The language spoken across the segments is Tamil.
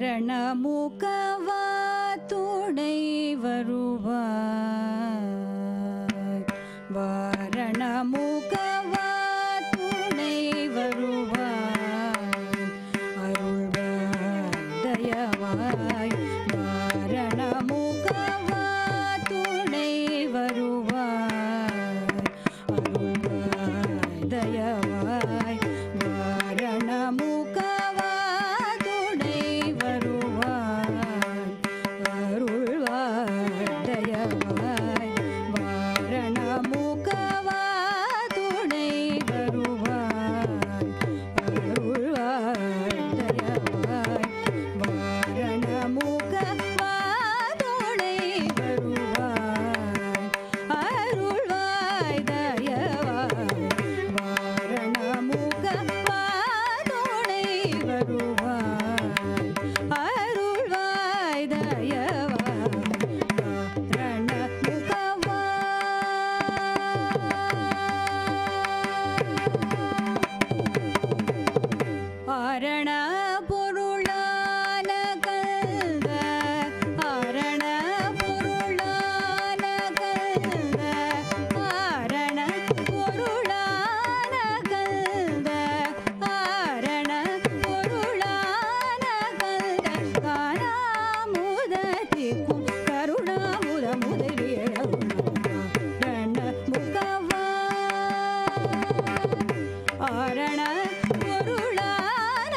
வாரணமுகவா துணை வருவாய் வாரணமுகவா துணை வருவாய் அருள்வாய் தயவாய் வாரணமுகவா துணை வருவாய் அருள்வாய் தயவாய் வாரணமுகவா துணை வருவாய் அருள்வாய் தயவாய் வாரணமுகவா துணை வருவாய் அருள்வாய் தயவாய் வாரணமுகவா துணை வருவாய் அருள்வாய் தயவாய் வாரணமுகவா துணை வருவாய் அருள்வாய் தயவாய் வாரணமுகவா அரண பொருளான கல்த அரண பொருளான கல்த அரண பொருளான கல்த அரண பொருளான கல்த காணாமுதத்திக்கும் கருணாமுத முதலிய ரண முகவா அரண பொருளான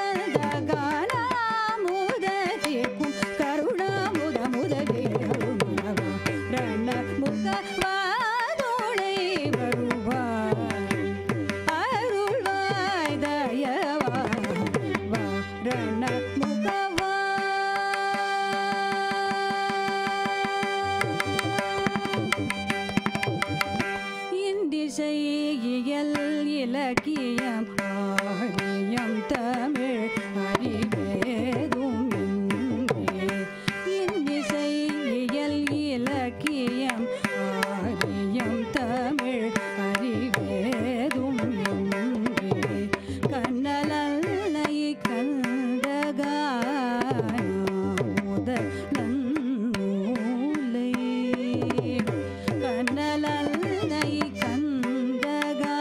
கந்தகானாமுதத்திற்கும் கருணாமுத முதலியருமணவா ரண முகவாதுணை வருவாய் அருள்வாய் தயவாய் வா ரண முகவா இந்திசை இயல் இலக்கியம் ஆரியம் தமிழ் அறிவேதும் இன்றே இந்திசை இயல் இலக்கியம் ஆரியம் தமிழ் அறிவேதும் இன்றே கண்ணலை கந்தகாமுதலன் நூலை கண்ணலை கந்தகா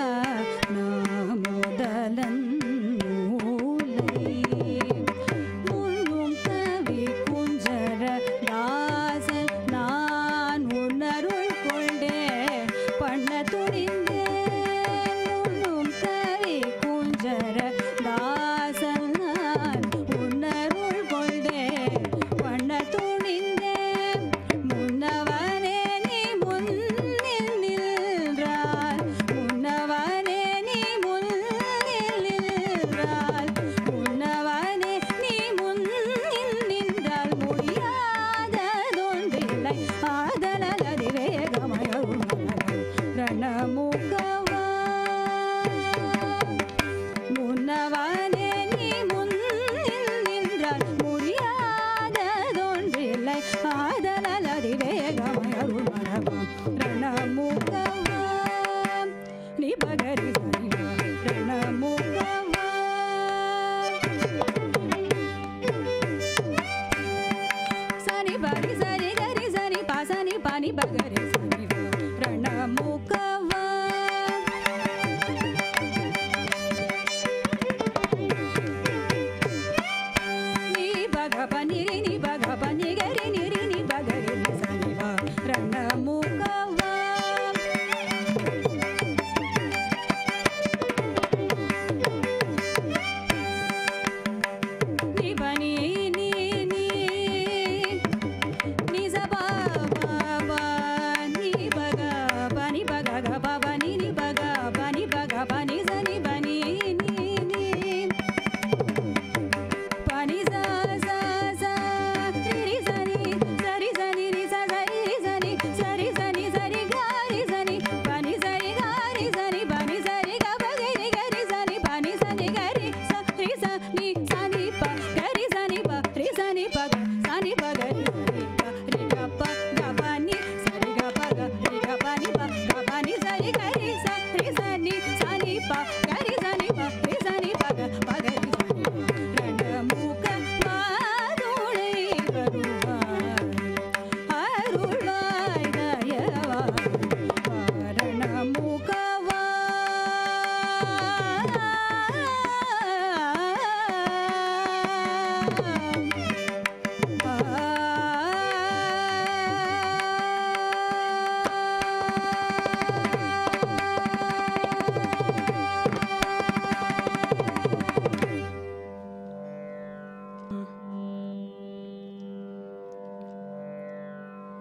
நாமுதலன் நூலை முன்னும் கவி குஞ்சர தாசன் நான் உணருள் கொண்டே பண்ண துணிந்தேன் முன்னும் கவி குஞ்சர தாசன் நான் உணருள் கொண்டே பண்ண துணிந்தேன் முன்னவனே நீ முன்னில் நின்றால் முன்னவனே நீ முன்னில் நின்றால் முன்னவனே நீ முன்னில் நின்றால் முடியாததொன்றில்லை ஆதலால் அதிவேகமயம் ரணமுகவா முன்னவனே நீ முன்னில் நின்றால் முடியாததொன்றில்லை ஆதலால் அதிவேகமயம் ரணமுகவா நீ பகரி சரிவா ரணமுகவா சனி பரி சரி கரி சனி பாசனி பானி பகரி சரிவா ரணமுகவா நீ பக பனிரி நீ பக பனி கரி நிரி நீ பகரி சரிவா ரணமுகவா நீ பனி நீ நீ நீ சபா பா நீ பக பனி பக க ப பனி நீ பக பனி பக பனி சனி பனி நீ நீ பனி சா சா சா ரி சனி சரி சனி ரி ச சரி ரி சனி சரி சனி சரி க ரி சனி பனி சரி க ரி சனி பனி சரி க ப க ரி க ரி சனி பனி சனி க ரி ச ரி ச நி சனி ப க ரி சனி ப ரி சனி ப க சனி ப க ரி சனி ப ரி க ப க ப நி சரி க ப க ரி க ப நி ப க ப நி சரி க ரி ச ரி ச நி சனி ப க ரி சனி ப ரி சனி ப க ப க ரி சனி ரணமுக வா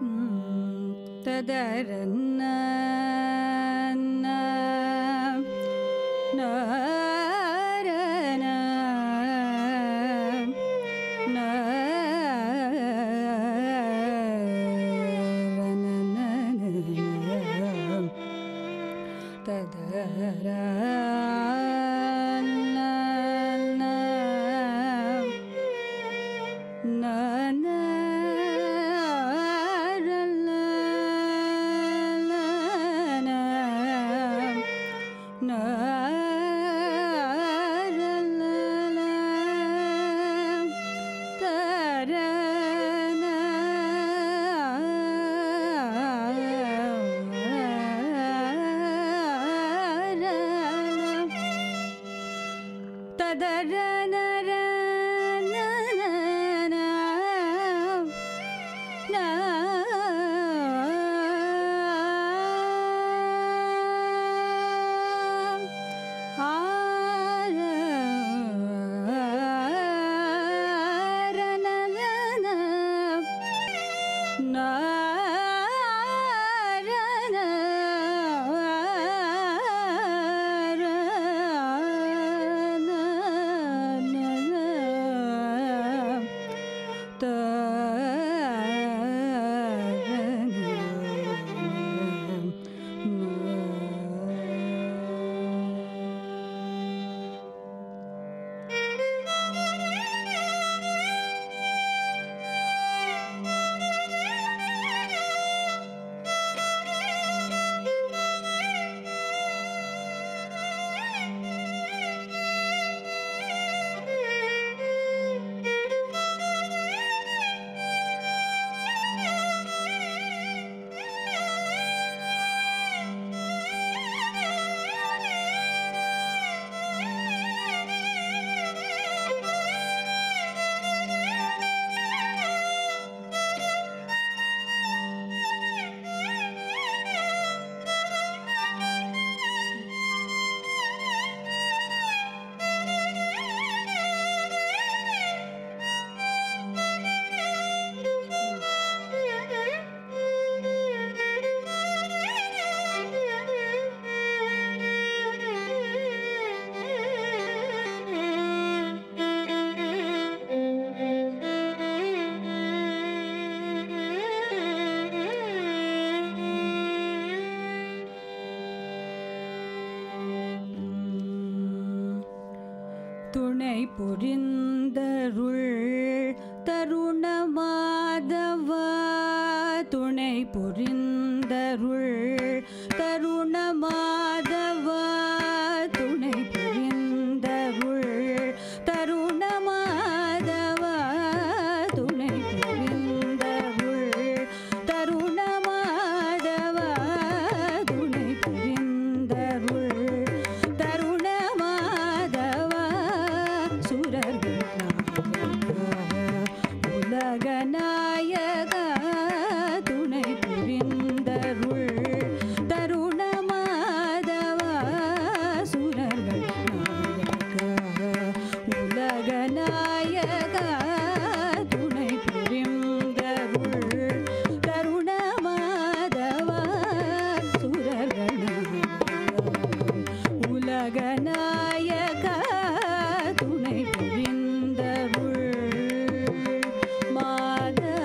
ததரன்ன நாரண நாரண துணை புரிந்தருள் தருண மாதவா துணை புரிந்தருள் தருண மாதவா துணை புரிந்தருள் தருண மாதவா துணை புரிந்தருள் தருண மாதவா துணை புரிந்தருள் தருண மாதவா சுரர்கள் உலக நாயக துணை புரிந்தருள் தருண மாதவா சுரர்கள் உலக நாயக துணை புரிந்தருள் தருண மாதவா சுரர்கள் உலக நாயக துணை புரிந்தருள் மாதவா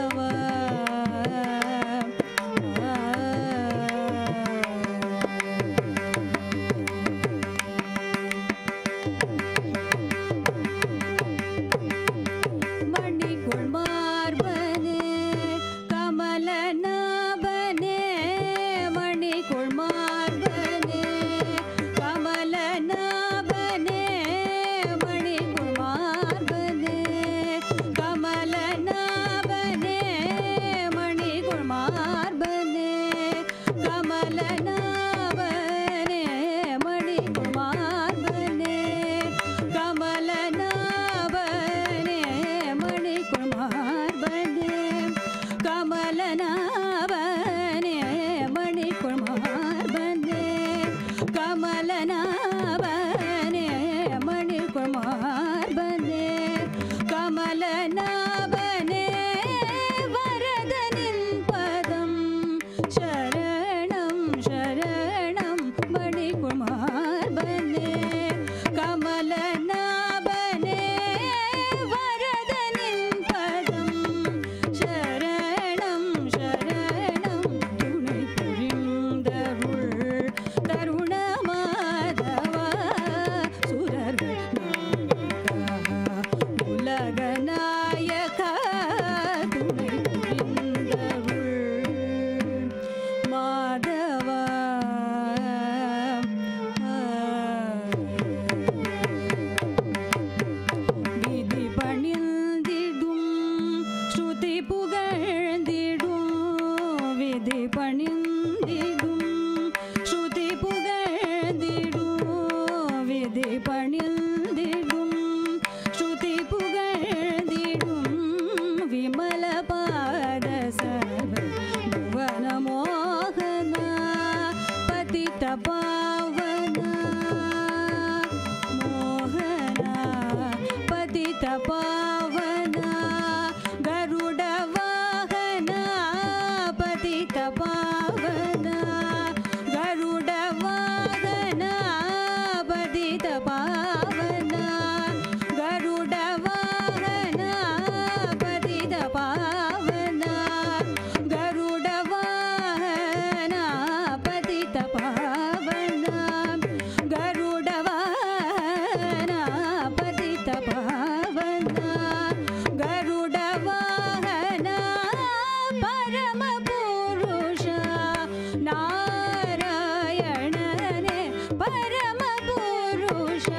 துணை புரிந்தருள் மாதவா விதி பணிந்திடும் ஸ்ருதி புகழ்ந்திடும் விதி பணிந்திடும் ஸ்ருதி புகழ்ந்திடும் விதி பணிந்திடும் ஸ்ருதி புகழ்ந்திடும் விமல பாத புவன மோகன பதித பாவனா மோகனா பதித பாவனா கருட வாகனா பதித பாவனா கருட வாகனா பதித பாவனா கருட வாகனா பதித பாவனா கருட வாகனா பதித பாவனா கருட வாகனா பதித பாவனா கருட வாகனா பரம புருஷ நாராயணனே பரம புருஷ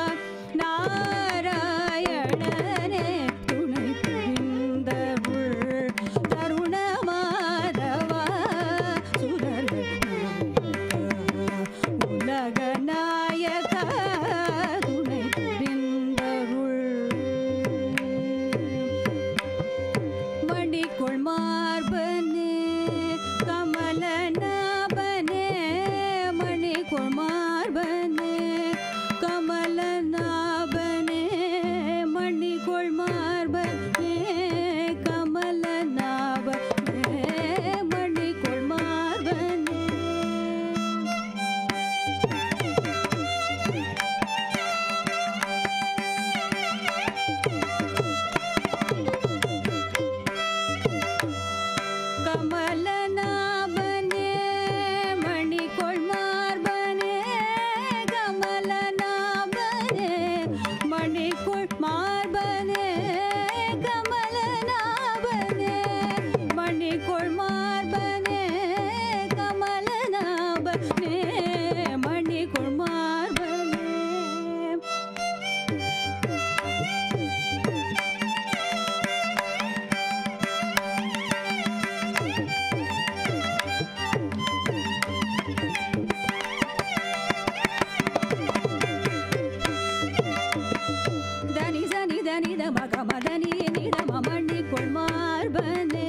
நாராயணனே துணை புரிந்தருள் தருண மாதவா சுரர் உலக நாயக துணை புரிந்தருள் மணிக்குள் மார்பனே கமலநாபனே மணிக்குள் மார்பனே கமலநாபனே மணிக்குள் மார்பனே கமலநாபனே மணிக்குள் மார்பனே கமலநாபனே மணிக்கொள் மார்பனே கமலநாபனே மணிக்கொள் மார்பனே கமலநாபனே மணிக்கொள் மார்பனே கமலநாபனே மணிக்கொள் மார்பனே தனி சனி தனி த மக மதனி நித மமணி கொள்மார்பனே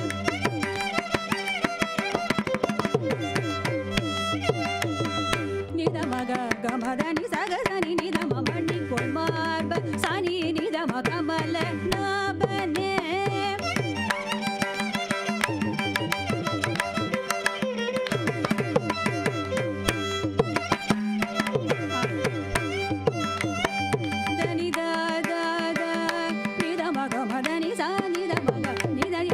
நித மக கமதனி சகதனி நித மமணி கொள்மார்ப சனி நித மகமல நாபனே దని ద ద ద ని ద మ గ మ ద ని సా ని ద మ గ ని ద ని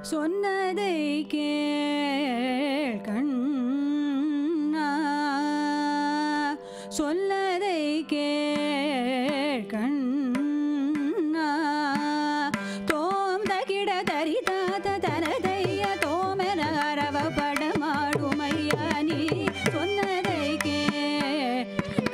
சொன்னதை கேள் கண்ணா சொல்லதை கேள் கண்ணா தோம் தகிட தரிதாத தனதைய தோமென அரவ படமாடுமையா நீ சொன்னதை கேள்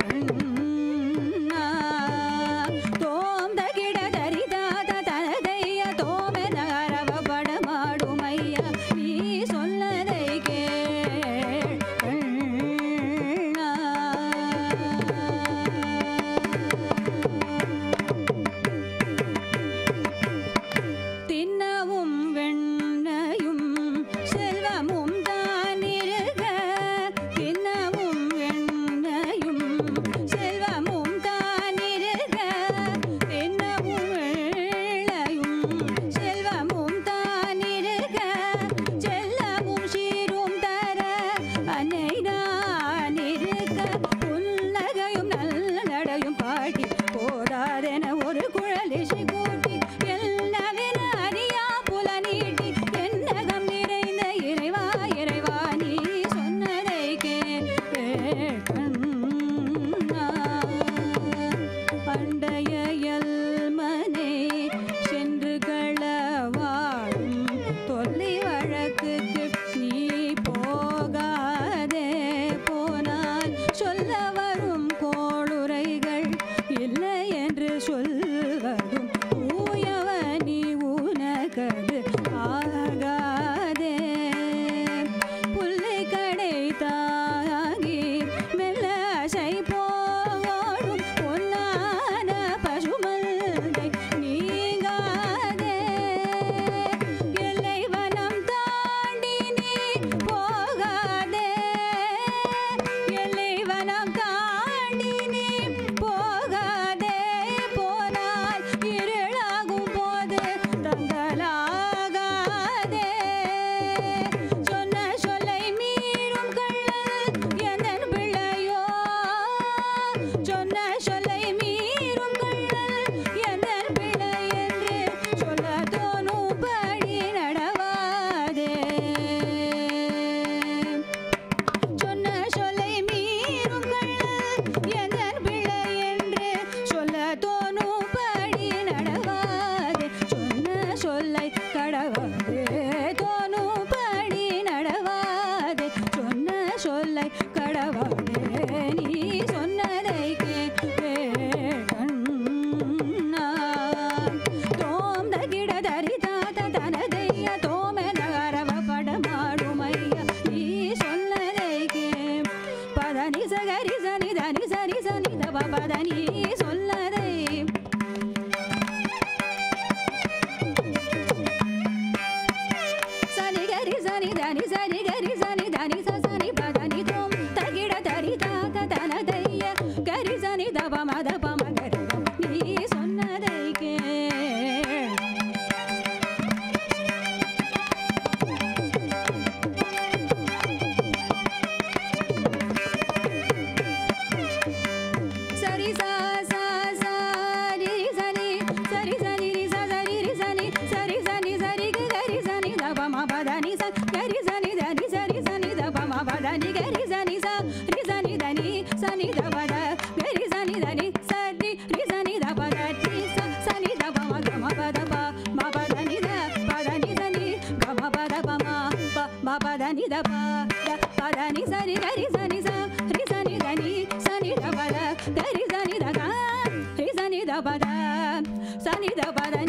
கண்ணா தோம் தகிட தரிதாத தனதைய தோமென அரவ படமாடுமையா நீ சொன்னதை கேள் கண்ணா தின்னவும் வெண்ணையும் செல்வமும் தானிருக தின்னவும் வெண்ணையும் செல்வமும் தானிருக தின்னவும் வெள்ளையும் செல்வமும் தானிருக செல்லமும் சீரும் தர அன்னை நான் இருக்க புன்னகையும் நல்லடையும் பாடி போதாதென ஒரு குழலிசை கூட்டி எல்லாவின அறியா புல நீட்டி என்னகம் நிறைந்த இறைவா இறைவா நீ சொன்னதை கேட்கண்ணா பண்டைய எல்மனே சென்று களவாடும் தொல்லை வழக்குக்கு நீ போகாதே போனால் சொல்ல வரும் கோளுரைகள் இல்லை என்று சொல்வதும் தூயவனி உனக்கது ஆகாதே புல்லை கடை தாகி மெல்ல அசை போடும் பொன்னான பசுமல்கை நீங்காதே எல்லை வனம் தாண்டி நீ போகாதே எல்லை வனம் தாண்டி நீ போகாதே போனால் இருளாகும் போது தங்கலாகாதே சொன்ன சொல்லை மீறும் கள்ளல் எந்தன் பிள்ளையோ சொன்ன சொல்லை மீறும் கள்ளல் எந்தன் பிள்ளை என்று சொல்ல தோணும்படி நடவாதே சொன்ன சொல்லை மீறும் கள்ளல் எந்தன் பிள்ளை என்று சொல்ல தோணும்படி நடவாதே சொன்ன சொல்லை கடவாதே தோணும்படி நடவாதே சொன்ன சொல்லை கடவாதே நீ சொன்னதை கேட்கண்ணா தோம் தகிட தரிதாத தனதைய தோமென அரவ படமாடுமைய நீ சொன்னதை கே பதனி சகரி சனி தனி சரி சனி தப பதனி சொன்னதை சனி கரி சனி தனி சரி கரி சனி தனி ச சனி பதனி தோம் தகிட தரி தாத தனதைய கரி சனி தப மத பம கரி தம். நீ சொன்னதை கேள் சரி சா சா சா ரி ரி சனி சரி சனி ரி ச சரி ரி சனி சரி சனி சரி க கரி சனி த ப ம ப த நி ச கரி சனி த நி சரி சனி த ப ம ப த நி கரி சனி ச ரி சனி த நி சனி த ப த கரி சனி த நி சரி ரி சனி த ப த ரி ச சனி த ப ம க ம ப த ப ம ப த நி த ப த நி த நி க ம ப த ப ம ப ம ப த நி த ப த ப த நி சரி கரி சனி ச ரி சனி த நி சனி த ப த கரி சனி த க ரி சனி த ப த சனி த ப த